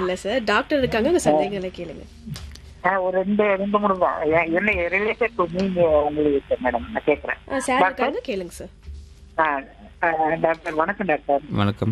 இல்ல sir doctor இருக்காங்க உங்க சந்தேகங்களை கேளுங்க ஆ, ஒரு ரெண்டு ரெண்டு மூணு தான் எ- என்ன ரிலேட்டட் டு நீங்க உங்களுக்கு மேடம் நான் கேட்கறேன் ஆ, சார் இருக்காங்க கேளுங்க சார் ஆ, ஆ, டாக்டர் வணக்கம் டாக்டர் வணக்கம்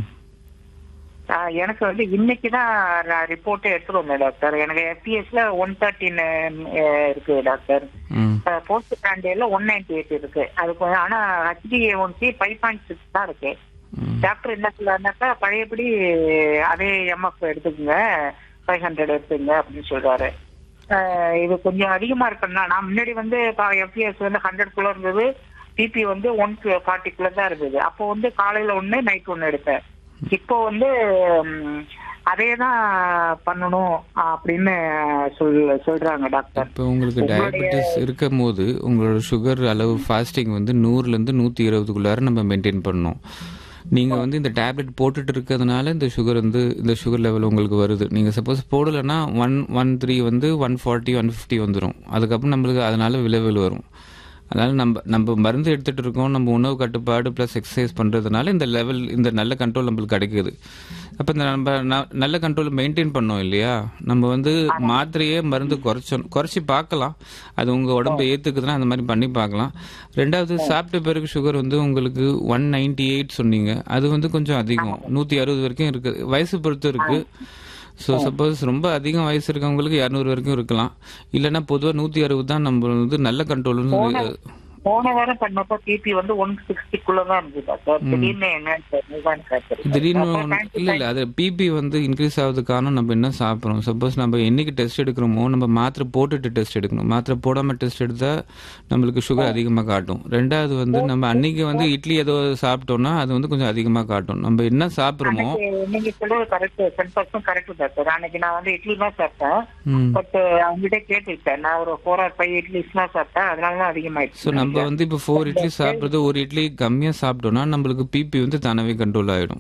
ஆ, எனக்கு வந்து இன்னைக்கு தான் ரிப்போர்ட்டே எடுத்துட்டு வந்தேன் டாக்டர் எனக்கு எஃபிஎஸ்ல ஒன் தேர்ட்டின் இருக்கு டாக்டர் ம் போஸ்ட் பிராண்டேல ஒன் நைன்டி எயிட் இருக்கு அதுக்கு வந்து- ஆனா ஹெச்டிஏ ஒன்சி ஃபைவ் பாயிண்ட் சிக்ஸ் தான் இருக்கு ம். டாக்டர் என்ன சொல்றாருனாக்கா பழையபடி அதே எம்எஃப் எடுத்துக்கோங்க ஃபைவ் ஹண்ட்ரட் எடுத்துங்க அப்படின்னு சொல்றாரு ஆஹ் இது கொஞ்சம் அதிகமா இருக்குன்னா நான் முன்னாடி வந்து எஃபிஎஸ் வந்து ஹண்ட்ரட் குள்ள இருந்தது பிபி வந்து ஒன் ஃபார்ட்டிக்குள்ள தான் இருந்தது அப்போ வந்து காலையில ஒண்ணு நைட் ஒண்ணு எடுத்தேன் இப்போ வந்து ம், அதே தான் பண்ணணும் அப்படின்னு சொல் சொல்றாங்க டாக்டர் இப்போ உங்களுக்கு டயபெட்டிஸ் இருக்கும் போது உங்களோட சுகர் அளவு ஃபாஸ்டிங் வந்து நூறுலேருந்து நூற்றி இருபதுக்குள்ளார நம்ம மெயின்டைன் பண்ணணும் நீங்கள் வந்து இந்த டேப்லெட் போட்டுட்டு இருக்கிறதுனால இந்த சுகர் வந்து இந்த சுகர் லெவல் உங்களுக்கு வருது நீங்கள் சப்போஸ் போடலைன்னா ஒன் ஒன் த்ரீ வந்து ஒன் ஃபார்ட்டி ஒன் ஃபிஃப்டி வந்துடும் அதுக்கப்புறம் நம்மளுக்கு அதனால விளைவுகள் வரும் அதனால நம்ம நம்ம மருந்து எடுத்துட்டு இருக்கோம் நம்ம உணவு கட்டுப்பாடு ப்ளஸ் எக்ஸசைஸ் பண்ணுறதுனால இந்த லெவல் இந்த நல்ல கண்ட்ரோல் நம்மளுக்கு கிடைக்குது அப்போ இந்த நம்ம ந- நல்ல கண்ட்ரோல் மெயின்டைன் பண்ணோம் இல்லையா நம்ம வந்து மாத்திரையே மருந்து குறைச்சோம் குறைச்சி பார்க்கலாம் அது உங்கள் உடம்பு ஏற்றுக்குதுன்னா அந்த மாதிரி பண்ணி பார்க்கலாம் ரெண்டாவது சாப்பிட்ட பிறகு சுகர் வந்து உங்களுக்கு ஒன் நைன்டி எயிட் சொன்னீங்க அது வந்து கொஞ்சம் அதிகம் நூற்றி அறுபது வரைக்கும் இருக்குது வயசு பொறுத்து இருக்குது ஸோ சப்போஸ் ரொம்ப அதிகம் வயசு இருக்கவங்களுக்கு இரநூறு வரைக்கும் இருக்கலாம் இல்லைன்னா பொதுவாக நூற்றி அறுபது தான் நம்ம வந்து நல்ல கண்ட்ரோல்னு போன வாரம் பண்ணப்போ பிபி வந்து ஒன் சிக்ஸ்டிக்குள்ள தான் இருந்தது டாக்டர் திடீர்னு என்ன நிவான் காய்ச்சல் திடீர்னு அப்போ ஒண்ணு- time to இல்ல இல்ல அது பிபி வந்து இன்க்ரீஸ் ஆகுதுக்கு காரணம் நம்ம என்ன சாப்பிட்றோம் சப்போஸ் நம்ம என்னைக்கு டெஸ்ட் எடுக்கிறோமோ நம்ம மாத்திரை போட்டுட்டு டெஸ்ட் எடுக்கணும் மாத்திரை போடாம டெஸ்ட் எடுத்தா நம்மளுக்கு சுகர் அதிகமா காட்டும் ரெண்டாவது வந்து நம்ம அன்னைக்கு வந்து இட்லி ஏதோ சாப்பிட்டோம்னா அது வந்து கொஞ்சம் அதிகமா காட்டும் நம்ம என்ன சாப்பிட்றோமோ அன்னைக்கு நீங்க சொல்றது correct ten percent correct doctor அன்னைக்கு நான் வந்து இட்லி தான் சாப்பிட்டேன் ம் பட் அவங்ககிட்ட கேட்டுக்கிட்டேன் நான் ஒரு ஃபோர் ஆர் ஃபைவ் இட்லிஸ் தான் சாப்பிட்டேன் அதனால தான் ஸோ அதிகமாயிடுச்சு நம்ம வந்து இப்போ ஃபோர் இட்லி சாப்பிட்றது ஒரு இட்லி கம்மியா சாப்பிட்டோம்னா நம்மளுக்கு பிபி வந்து தானாவே கண்ட்ரோல் ஆயிடும்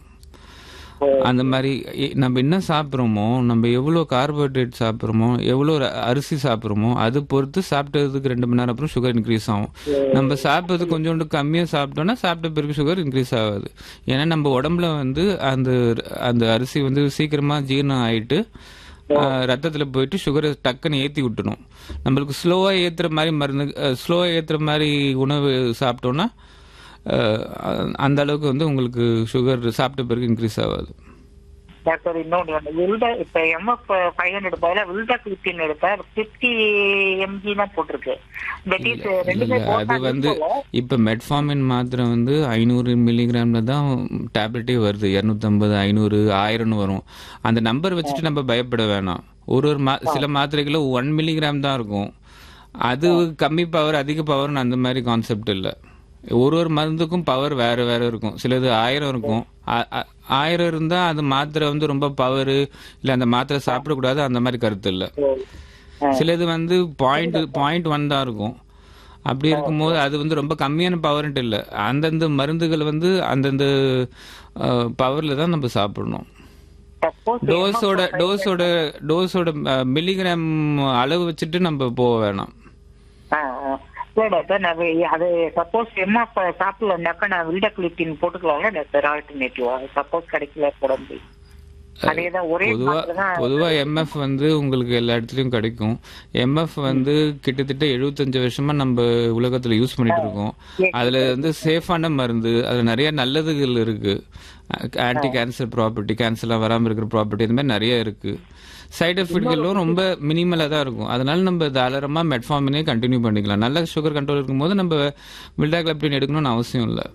அந்த மாதிரி எ- நம்ம என்ன சாப்பிட்றோமோ நம்ம எவ்வளோ கார்போஹைட்ரேட் சாப்பிட்றோமோ எவ்வளோ ர- அரிசி சாப்பிட்றோமோ அது பொறுத்து சாப்பிட்டதுக்கு ரெண்டு மணி நேரம் அப்புறம் சுகர் இன்க்ரீஸ் ஆகும் நம்ம சாப்பிட்றது கொஞ்சோண்டு கம்மியாக சாப்பிட்டோம்னா சாப்பிட்ட பிறகு சுகர் இன்க்ரீஸ் ஆகாது ஏன்னா நம்ம உடம்புல வந்து அந்த அந்த அரிசி வந்து சீக்கிரமாக ஜீரணம் ஆயிட்டு ரத்தத்தில் போயிட்டு சுகரை டக்குன்னு ஏற்றி விட்டுணும் நம்மளுக்கு ஸ்லோவாக ஏற்றுற மாதிரி மருந்து ஸ்லோவாக ஏற்றுற மாதிரி உணவு சாப்பிட்டோன்னா அஹ், அந்த அளவுக்கு வந்து உங்களுக்கு சுகர் சாப்பிட்ட பிறகு இன்க்ரீஸ் ஆகாது டாக்டர் இன்னொன்று ஒன்று வில்டா இப்ப எம்எஃப் ஃபைவ் ஹண்ட்ரட் பதிலா வில்டா கிளிப்பின் எடுத்தா பிப்டி எம்ஜி தான் போட்டிருக்கு தட் இஸ் ரெண்டுமே இல்ல அது வந்து இப்ப மெட்ஃபார்மின் மாத்திரை வந்து ஐநூறு மில்லிகிராம்ல தான் டேப்லெட்டே வருது இரநூத்தம்பது ஐநூறு ஆயிரம்னு வரும் அந்த நம்பர் வச்சுட்டு நம்ம பயப்பட வேணாம் ஒரு ஒரு மா சில மாத்திரைகளும் ஒன் மில்லிகிராம் தான் இருக்கும் அது கம்மி பவர் அதிக பவர்னு அந்த மாதிரி கான்செப்ட் இல்லை ஒரு ஒரு மருந்துக்கும் பவர் வேற வேற இருக்கும் சிலது ஆயிரம் இருக்கும் ஆ- ஆ- ஆயிரம் இருந்தா அது மாத்திரை வந்து ரொம்ப பவர் இல்ல அந்த மாத்திரை சாப்பிடக்கூடாது அந்த மாதிரி கருத்து இல்லை சிலது வந்து பாயிண்ட் பாயிண்ட் ஒன் தான் இருக்கும் அப்படி இருக்கும்போது அது வந்து ரொம்ப கம்மியான பவர்ன்ட்டு இல்லை அந்தந்த மருந்துகள் வந்து அந்தந்த பவர்ல தான் நம்ம சாப்பிடணும் டோஸோட டோஸோட டோஸோட மில்லிகிராம் அளவு வச்சுட்டு நம்ம போக வேணாம் இல்ல டாக்டர் நான் வே- அது சப்போஸ் எம்எஃப் சாப்பிடலனாக்கா நான் வில்டா கிளிப்பின் போட்டுக்கலாம்ல டாக்டர் ஆல்டர்னேட்டிவா சப்போஸ் கிடைக்கல உடம்பு அதேதான் ஒரே பொதுவா மாத்திரை தான் பொதுவா எம்எஃப் வந்து உங்களுக்கு எல்லா இடத்துலயும் கிடைக்கும் எம்எஃப் வந்து கிட்டத்தட்ட எழுபத்தஞ்சு வருஷமா நம்ம உலகத்துல யூஸ் பண்ணிட்டு இருக்கோம் அதுல வந்து சேஃபான மருந்து அதுல நிறைய நல்லதுகள் இருக்கு ஆன்டி கேன்சர் ப்ராப்பர்ட்டி கேன்சர்லாம் வராம இருக்கிற ப்ராப்பர்ட்டி இந்த மாதிரி நிறைய இருக்கு சைடு எஃபெக்ட்களும் ரொம்ப மினிமலாக தான் இருக்கும் அதனால நம்ம தாராளமா மெட்ஃபார்மினே கண்டினியூ பண்ணிக்கலாம் நல்ல சுகர் கண்ட்ரோல் இருக்கும்போது நம்ம வில்டாக்லப்டின் எடுக்கணும்னு அவசியம் இல்லை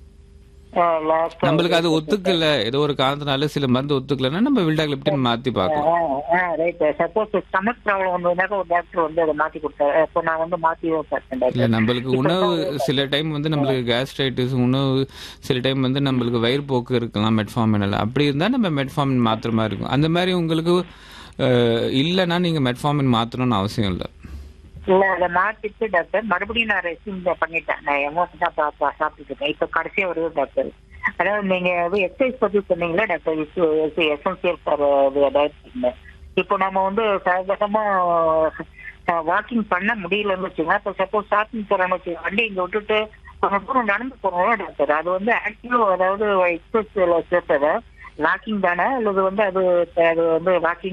last- நம்மளுக்கு அது ஒத்துக்கல ஏதோ ஒரு காரணத்தினால சில மருந்து ஒத்துக்கலன்னா நம்ம வில்டாக்லப்டின் மாத்தி பார்க்கலாம் ரைட் சப்போஸ் ஸ்டமக் ப்ராப்ளம் வந்ததுனாக்க ஒரு டாக்டர் வந்து அதை மாத்தி கொடுத்தாரு அப்போ நான் வந்து மாத்தி பார்த்தேன் இல்ல டாக்டர் நம்மளுக்கு உணவு சில டைம் வந்து நம்மளுக்கு கேஸ்ட்ரைட்டிஸ் உணவு சில டைம் வந்து நம்மளுக்கு வயிறுப்போக்கு இருக்கலாம் மெட்ஃபார்மினில் அப்படி இருந்தா நம்ம மெட்ஃபார்மின் மாத்திர மாதிரி இருக்கும் அந்த மாதிரி உங்களுக்கு அஹ், இல்லைன்னா நீங்க மெட்ஃபார்மின் மாத்தணும்னு அவசியம் இல்லை இல்ல அதை மாத்திட்டு டாக்டர் மறுபடியும் நான் ரெஸ்யூம் பண்ணிட்டேன் நான் எமோஷன் தான் பா- சாப்பிட்டுட்டு இருக்கேன் இப்ப கடைசியா வருது டாக்டர் அதாவது நீங்க வந்து எக்ஸசைஸ் பத்தி சொன்னீங்களா டாக்டர் எசென்சியல் ஃபார் டயட் இப்போ நம்ம வந்து சாதாரணமா வாக்கிங் பண்ண முடியலன்னு வச்சுக்கோங்க இப்போ சப்போஸ் ஷாப்பிங் போறோம்னு வச்சுக்கோங்க வண்டி இங்க விட்டுட்டு கொஞ்சம் தூரம் நடந்து போறோம் டாக்டர் அது வந்து ஆக்டிவ் அதாவது எக்ஸசைஸ் சேர்த்தத வாக்கிங் தானே அல்லது வந்து அது அது வந்து வாக்கிங்